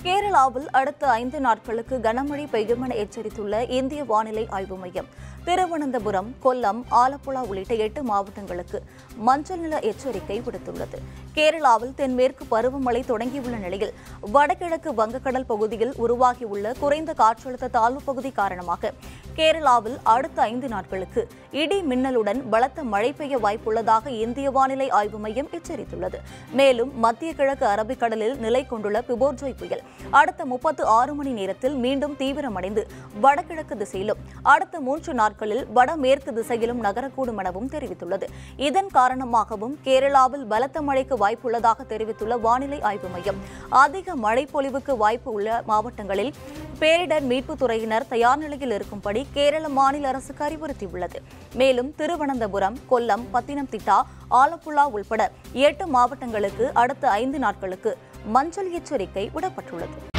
கேரளாவில் அடுத்த ஐந்து நாட்களுக்கு கனமழை பெய்யும் என எச்சரித்துள்ள இந்திய வானிலை ஆய்வு மையம் திருவனந்தபுரம் கொல்லம் ஆலப்புழா உள்ளிட்ட எட்டு மாவட்டங்களுக்கு மஞ்சள் நில எச்சரிக்கை விடுத்துள்ளது கேரளாவில் தென்மேற்கு பருவமழை தொடங்கியுள்ள நிலையில் வடகிழக்கு வங்கக்கடல் பகுதியில் உருவாகியுள்ள குறைந்த காற்றழுத்த தாழ்வு பகுதி காரணமாக கேரளாவில் அடுத்த ஐந்து நாட்களுக்கு இடி மின்னலுடன் பலத்த மழை பெய்ய வாய்ப்புள்ளதாக இந்திய வானிலை ஆய்வு மையம் எச்சரித்துள்ளது மேலும் மத்திய கிழக்கு அரபிக்கடலில் நிலை கொண்டுள்ள பிபோர்ஜோய் புயல் அடுத்த முப்பத்து ஆறு மணி நேரத்தில் மீண்டும் தீவிரமடைந்து வடகிழக்கு திசையிலும் அடுத்த மூன்று நாட்களில் வடமேற்கு திசையிலும் நகரக்கூடும் எனவும் தெரிவித்துள்ளது இதன் காரணமாகவும் கேரளாவில் பலத்த மழைக்கு வாய்ப்புள்ளதாக தெரிவித்துள்ள வானிலை ஆய்வு மையம் அதிக மழை பொழிவுக்கு வாய்ப்பு உள்ள மாவட்டங்களில் பேரிடர் மீட்புத் துறையினர் தயார் நிலையில் இருக்கும்படி கேரள மாநில அரசுக்கு அறிவுறுத்தியுள்ளது மேலும் திருவனந்தபுரம் கொல்லம் பத்தினம்திட்டா ஆலப்புழா உள்பட எட்டு மாவட்டங்களுக்கு அடுத்த ஐந்து நாட்களுக்கு மஞ்சள் எச்சரிக்கை விடப்பட்டுள்ளது